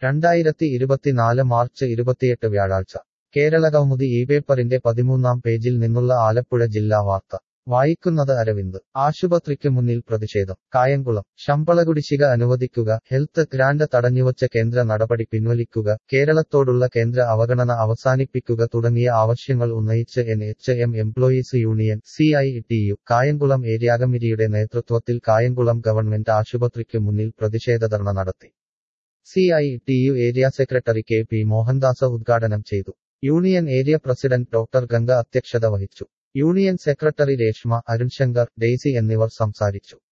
രണ്ടായിരത്തി ഇരുപത്തിനാല് മാർച്ച് ഇരുപത്തിയെട്ട് വ്യാഴാഴ്ച കേരള കൗമുദി ഈ പേപ്പറിന്റെ പതിമൂന്നാം പേജിൽ നിന്നുള്ള ആലപ്പുഴ ജില്ലാ വാർത്ത വായിക്കുന്നത് അരവിന്ദ് ആശുപത്രിക്ക് മുന്നിൽ പ്രതിഷേധം കായംകുളം ശമ്പള കുടിശ്ശിക അനുവദിക്കുക ഹെൽത്ത് ഗ്രാന്റ് തടഞ്ഞുവച്ച കേന്ദ്ര നടപടി പിൻവലിക്കുക കേരളത്തോടുള്ള കേന്ദ്ര അവഗണന അവസാനിപ്പിക്കുക തുടങ്ങിയ ആവശ്യങ്ങൾ ഉന്നയിച്ച് N H M employees union C I T U Kayamkulam area കമ്മിറ്റിയുടെ നേതൃത്വത്തിൽ കായംകുളം ഗവൺമെന്റ് ആശുപത്രിക്ക് മുന്നിൽ പ്രതിഷേധ ധർണ നടത്തി C I T U area secretary K P Mohandas ഉദ്ഘാടനം ചെയ്തു union area president doctor Ganga അധ്യക്ഷത വഹിച്ചു union secretary Reshma Arunshankar Daisy എന്നിവർ സംസാരിച്ചു